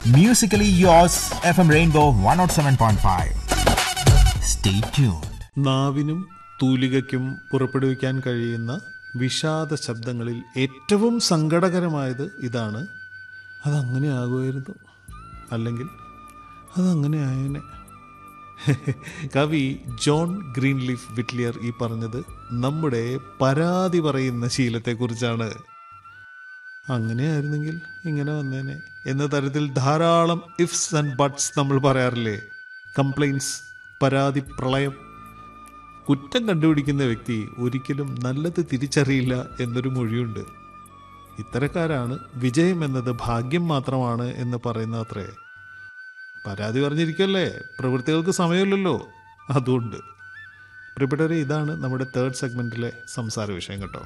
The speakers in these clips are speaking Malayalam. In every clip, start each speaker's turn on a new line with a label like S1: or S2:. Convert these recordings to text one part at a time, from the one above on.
S1: Musically yours, FM Rainbow 107.5. Stay tuned.
S2: നാവിനും തൂലികയ്ക്കും പുറപ്പെടുവിക്കാൻ കഴിയുന്ന വിഷാദ ശബ്ദങ്ങളിൽ ഏറ്റവും സങ്കടകരമായത് ഇതാണ് അതങ്ങനെ ആകുമായിരുന്നു അല്ലെങ്കിൽ അതങ്ങനെ ആയേനെ കവി ജോൺ ഗ്രീൻലീഫ് വിറ്റ്ലിയർ ഈ പറഞ്ഞത് നമ്മുടെ പരാതി പറയുന്ന ശീലത്തെക്കുറിച്ചാണ് അങ്ങനെയായിരുന്നെങ്കിൽ ഇങ്ങനെ വന്നേനെ എന്ന തരത്തിൽ ധാരാളം ഇഫ്സ് ആൻഡ് ബട്ട്സ് നമ്മൾ പറയാറില്ലേ കംപ്ലൈൻസ് പരാതി പ്രളയം കുറ്റം കണ്ടുപിടിക്കുന്ന വ്യക്തി ഒരിക്കലും നല്ലത് തിരിച്ചറിയില്ല എന്നൊരു മൊഴിയുണ്ട് ഇത്തരക്കാരാണ് വിജയം എന്നത് ഭാഗ്യം മാത്രമാണ് എന്ന് പറയുന്ന അത്രേ പരാതി പറഞ്ഞിരിക്കല്ലേ പ്രവൃത്തികൾക്ക് സമയമില്ലല്ലോ അതുകൊണ്ട് പ്രിയപ്പെട്ടവരെ ഇതാണ് നമ്മുടെ തേർഡ് സെഗ്മെന്റിലെ സംസാര വിഷയം കേട്ടോ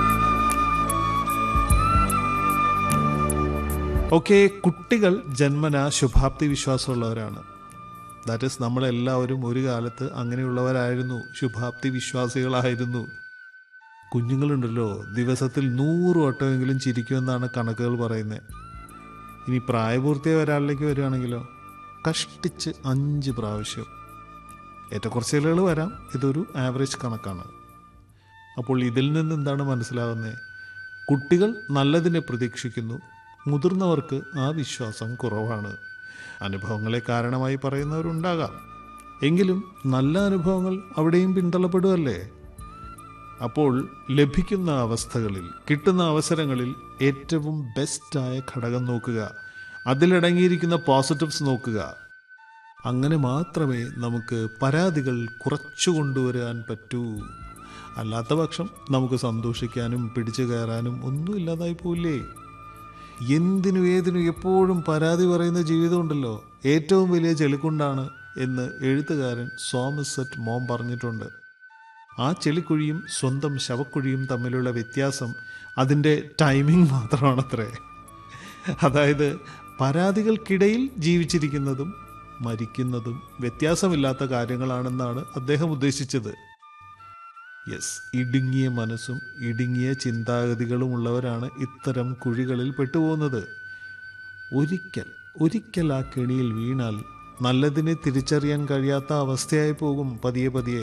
S2: ഓക്കെ കുട്ടികൾ ജന്മന ശുഭാപ്തി വിശ്വാസമുള്ളവരാണ് ദാറ്റ് ഇസ് നമ്മളെല്ലാവരും ഒരു കാലത്ത് അങ്ങനെയുള്ളവരായിരുന്നു ശുഭാപ്തി വിശ്വാസികളായിരുന്നു കുഞ്ഞുങ്ങളുണ്ടല്ലോ ദിവസത്തിൽ നൂറ് വട്ടമെങ്കിലും ചിരിക്കുമെന്നാണ് കണക്കുകൾ പറയുന്നത് ഇനി പ്രായപൂർത്തിയായ ഒരാളിലേക്ക് വരികയാണെങ്കിലോ കഷ്ടിച്ച് അഞ്ച് പ്രാവശ്യം ഏറ്റക്കുറച്ചിലുകൾ വരാം ഇതൊരു ആവറേജ് കണക്കാണ് അപ്പോൾ ഇതിൽ നിന്ന് എന്താണ് മനസ്സിലാകുന്നത് കുട്ടികൾ നല്ലതിനെ പ്രതീക്ഷിക്കുന്നു മുതിർന്നവർക്ക് ആ വിശ്വാസം കുറവാണ് അനുഭവങ്ങളെ കാരണമായി പറയുന്നവരുണ്ടാകാം എങ്കിലും നല്ല അനുഭവങ്ങൾ അവിടെയും പിന്തള്ളപ്പെടുമല്ലേ അപ്പോൾ ലഭിക്കുന്ന അവസ്ഥകളിൽ കിട്ടുന്ന അവസരങ്ങളിൽ ഏറ്റവും ബെസ്റ്റായ ഘടകം നോക്കുക അതിലടങ്ങിയിരിക്കുന്ന പോസിറ്റീവ്സ് നോക്കുക അങ്ങനെ മാത്രമേ നമുക്ക് പരാതികൾ കുറച്ചു കൊണ്ടുവരാൻ പറ്റൂ അല്ലാത്ത പക്ഷം നമുക്ക് സന്തോഷിക്കാനും പിടിച്ചു കയറാനും ഒന്നും ഇല്ലാതായി പോയില്ലേ എന്തിനും ഏതിനും എപ്പോഴും പരാതി പറയുന്ന ജീവിതമുണ്ടല്ലോ ഏറ്റവും വലിയ ചെളിക്കുണ്ടാണ് എന്ന് എഴുത്തുകാരൻ സോമസെറ്റ് മോം പറഞ്ഞിട്ടുണ്ട് ആ ചെളിക്കുഴിയും സ്വന്തം ശവക്കുഴിയും തമ്മിലുള്ള വ്യത്യാസം അതിൻ്റെ ടൈമിംഗ് മാത്രമാണത്രേ അതായത് പരാതികൾക്കിടയിൽ ജീവിച്ചിരിക്കുന്നതും മരിക്കുന്നതും വ്യത്യാസമില്ലാത്ത കാര്യങ്ങളാണെന്നാണ് അദ്ദേഹം ഉദ്ദേശിച്ചത് യെസ് ഇടുങ്ങിയ മനസ്സും ഇടുങ്ങിയ ചിന്താഗതികളും ഉള്ളവരാണ് ഇത്തരം കുഴികളിൽ പെട്ടുപോകുന്നത് ഒരിക്കൽ ഒരിക്കൽ ആ കെണിയിൽ വീണാൽ നല്ലതിനെ തിരിച്ചറിയാൻ കഴിയാത്ത അവസ്ഥയായി പോകും പതിയെ പതിയെ